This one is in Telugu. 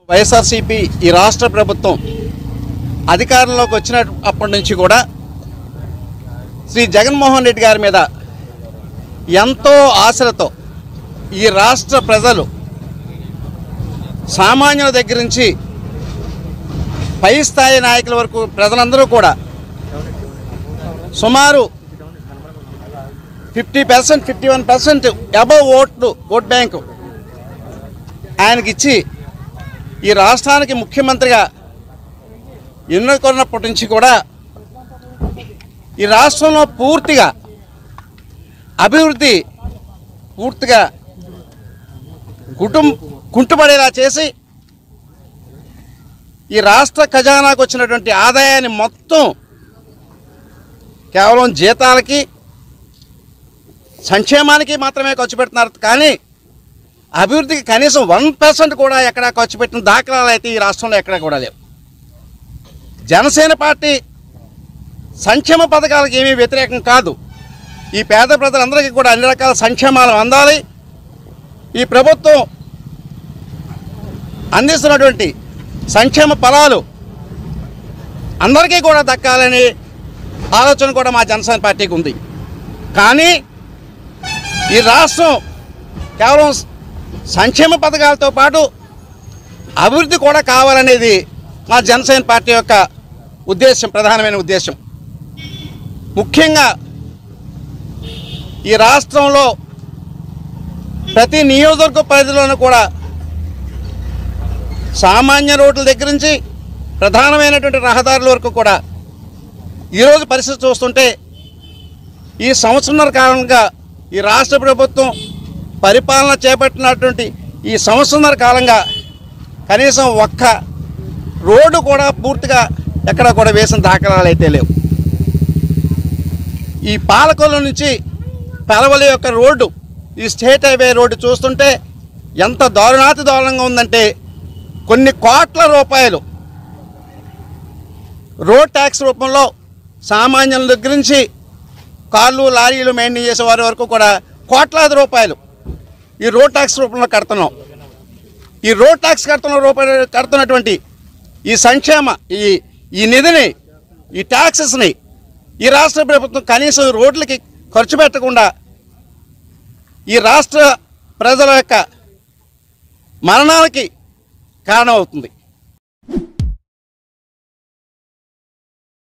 వైఎస్ఆర్సీపీ ఈ రాష్ట్ర ప్రభుత్వం అధికారంలోకి వచ్చిన అప్పటి నుంచి కూడా శ్రీ జగన్మోహన్ రెడ్డి గారి మీద ఎంతో ఆశలతో ఈ రాష్ట్ర ప్రజలు సామాన్యుల దగ్గర నుంచి పై స్థాయి నాయకుల వరకు ప్రజలందరూ కూడా సుమారు fifty percent fifty one percent above ఓట్లు ఓట్ బ్యాంకు ఆయనకిచ్చి ఈ రాష్ట్రానికి ముఖ్యమంత్రిగా ఎన్నుకున్నప్పటి నుంచి కూడా ఈ రాష్ట్రంలో పూర్తిగా అభివృద్ధి పూర్తిగా కుటుంబ కుంటుపడేలా చేసి ఈ రాష్ట్ర ఖజానాకు వచ్చినటువంటి ఆదాయాన్ని మొత్తం కేవలం జీతాలకి సంక్షేమానికి మాత్రమే ఖర్చు పెడుతున్నారు కానీ అభివృద్ధికి కనీసం వన్ పర్సెంట్ కూడా ఎక్కడ ఖర్చు పెట్టిన దాఖలాలు అయితే ఈ రాష్ట్రంలో ఎక్కడ కూడా లేవు జనసేన పార్టీ సంక్షేమ పథకాలకు ఏమీ వ్యతిరేకం కాదు ఈ పేద ప్రజలందరికీ కూడా అన్ని రకాల సంక్షేమాలు అందాలి ఈ ప్రభుత్వం అందిస్తున్నటువంటి సంక్షేమ ఫలాలు అందరికీ కూడా దక్కాలని ఆలోచన కూడా మా జనసేన పార్టీకి ఉంది కానీ ఈ రాష్ట్రం కేవలం సంక్షేమ పథకాలతో పాటు అభివృద్ధి కూడా కావాలనేది మా జనసేన పార్టీ యొక్క ఉద్దేశం ప్రధానమైన ఉద్దేశం ముఖ్యంగా ఈ రాష్ట్రంలో ప్రతి నియోజకవర్గ పరిధిలోనూ కూడా సామాన్య రోడ్ల దగ్గర నుంచి ప్రధానమైనటువంటి రహదారుల వరకు కూడా ఈరోజు పరిస్థితి చూస్తుంటే ఈ సంవత్సరంన్నర కాలంగా ఈ రాష్ట్ర ప్రభుత్వం పరిపాలన చేపట్టినటువంటి ఈ సంవత్సరంన్నర కాలంగా కనీసం ఒక్క రోడ్డు కూడా పూర్తిగా ఎక్కడ కూడా వేసిన దాఖలాలు అయితే లేవు ఈ పాలకొల్లు నుంచి పెలవలి యొక్క రోడ్డు ఈ స్టేట్ హైవే రోడ్డు చూస్తుంటే ఎంత దారుణాతి దారుణంగా ఉందంటే కొన్ని కోట్ల రూపాయలు రోడ్ ట్యాక్స్ రూపంలో సామాన్యుల దగ్గర నుంచి కార్లు లారీలు మెయింటైన్ చేసే వారి వరకు కూడా కోట్లాది రూపాయలు ఈ రోడ్ ట్యాక్స్ రూపంలో కడుతున్నాం ఈ రోడ్ ట్యాక్స్ కడుతున్న రూపాయలు కడుతున్నటువంటి ఈ సంక్షేమ ఈ ఈ నిధిని ఈ ట్యాక్సెస్ని ఈ రాష్ట్ర ప్రభుత్వం కనీసం రోడ్లకి ఖర్చు పెట్టకుండా ఈ రాష్ట్ర ప్రజల యొక్క మరణాలకి కారణమవుతుంది